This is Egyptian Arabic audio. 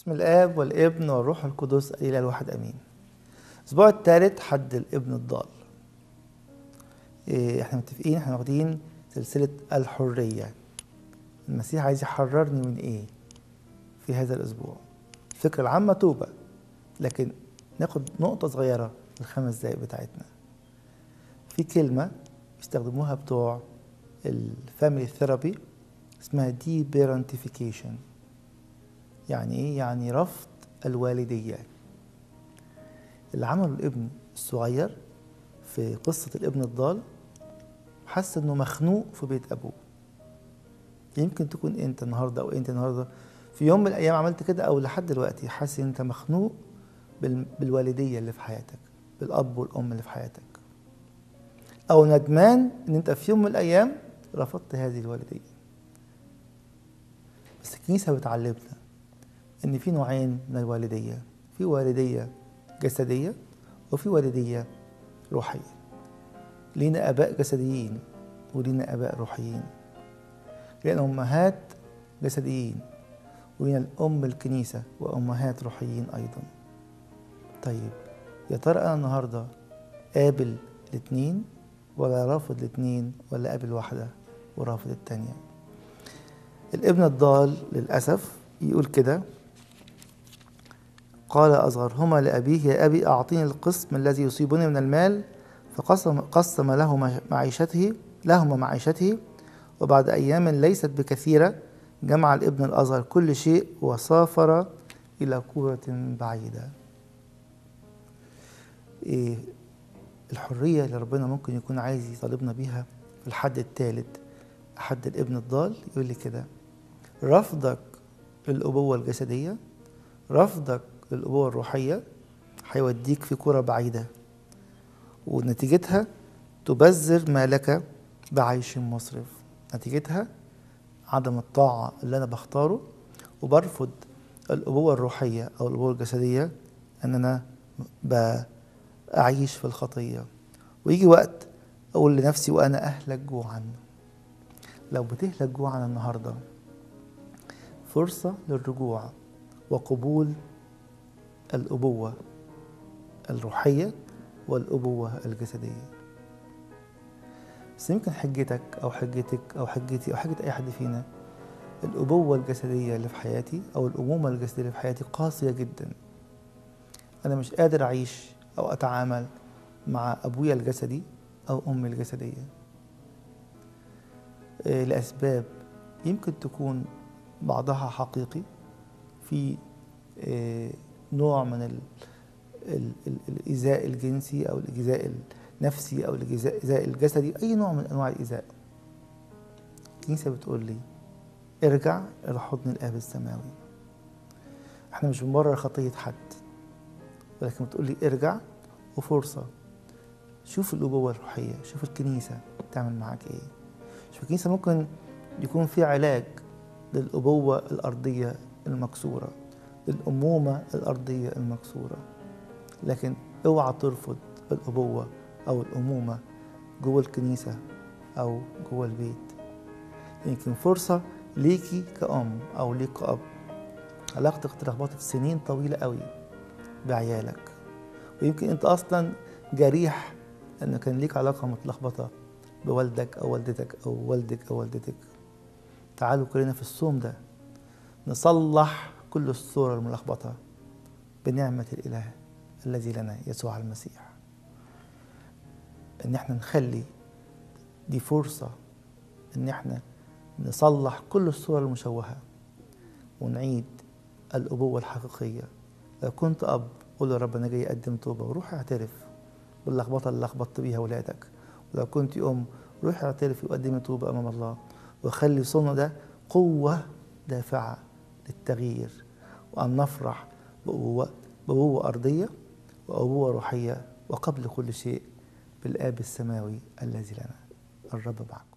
بسم الآب والابن والروح القدس إلى الواحد أمين الأسبوع الثالث حد الابن الضال إيه احنا متفقين احنا واخدين سلسلة الحرية المسيح عايز يحررني من ايه في هذا الأسبوع الفكرة العامة توبة لكن ناخد نقطة صغيرة في الخمس دقايق بتاعتنا في كلمة بيستخدموها بتوع الفاميلي ثيرابي اسمها دي بيرنتيفيكيشن يعني ايه يعني رفض الوالدية اللي عمله الابن الصغير في قصة الابن الضال حس انه مخنوق في بيت ابوه يمكن تكون انت النهارده او انت النهارده في يوم من الايام عملت كده او لحد دلوقتي حاسس ان انت مخنوق بالوالديه اللي في حياتك بالاب والام اللي في حياتك او ندمان ان انت في يوم من الايام رفضت هذه الوالديه بس الكنيسه بتعلمنا ان في نوعين من الوالديه في والديه جسديه وفي والديه روحيه لينا اباء جسديين ولينا اباء روحيين لينا امهات جسديين ولينا الام الكنيسه وامهات روحيين ايضا طيب يا ترى انا النهارده قابل الاثنين ولا رافض الاثنين ولا قابل واحده ورافض التانيه الابن الضال للاسف يقول كده قال أصغرهما لأبيه يا أبي أعطيني القسم الذي يصيبني من المال فقسم قسم له معيشته لهما معيشته وبعد أيام ليست بكثيرة جمع الابن الأصغر كل شيء وسافر إلى كورة بعيدة إيه الحرية اللي ربنا ممكن يكون عايز يطالبنا بيها في الحد الثالث حد الابن الضال يقول لي كده رفضك للأبوة الجسدية رفضك للأبوة الروحية هيوديك في كرة بعيدة ونتيجتها تبذر مالك بعيش مصرف نتيجتها عدم الطاعة اللي أنا بختاره وبرفض الأبوة الروحية أو الأبوة الجسدية أن أنا بعيش في الخطية ويجي وقت أقول لنفسي وأنا أهلك جوعا لو بتهلك جوعا النهاردة فرصة للرجوع وقبول الأبوة الروحية والأبوة الجسدية بس يمكن حجتك أو حجتك أو حجتي أو حجة أي حد فينا الأبوة الجسدية اللي في حياتي أو الأمومة الجسدية اللي في حياتي قاسية جدا أنا مش قادر أعيش أو أتعامل مع أبويا الجسدي أو أمي الجسدية لأسباب يمكن تكون بعضها حقيقي في نوع من ال ال ال الإيذاء الجنسي أو الإيذاء النفسي أو الإيذاء الجسدي أي نوع من أنواع الإيذاء الكنيسة بتقول لي ارجع إلى حضن الآب السماوي احنا مش بنبرر خطية حد ولكن بتقول لي ارجع وفرصة شوف الأبوة الروحية شوف الكنيسة تعمل معاك ايه شوف الكنيسة ممكن يكون في علاج للأبوة الأرضية المكسورة للأمومة الأرضية المكسورة لكن اوعى ترفض الأبوة أو الأمومة جوه الكنيسة أو جوه البيت يمكن فرصة ليكي كأم أو ليك كأب علاقتك اتلخبطت سنين طويلة قوي بعيالك ويمكن أنت أصلا جريح أن كان ليك علاقة متلخبطة بوالدك أو والدتك أو والدك أو والدتك تعالوا كلنا في الصوم ده نصلح كل الصورة الملخبطة بنعمة الإله الذي لنا يسوع المسيح إن احنا نخلي دي فرصة إن احنا نصلح كل الصور المشوهة ونعيد الأبوة الحقيقية لو كنت أب قول يا رب أنا جاي أقدم توبة وروح اعترف باللخبطة اللي لخبطت بيها ولادك ولو كنت أم روح اعترفي وقدمي توبة أمام الله وخلي صومنا ده قوة دافعة للتغيير وأن نفرح بأبوة, بأبوة أرضية وأبوة روحية وقبل كل شيء بالآب السماوي الذي لنا الرب معك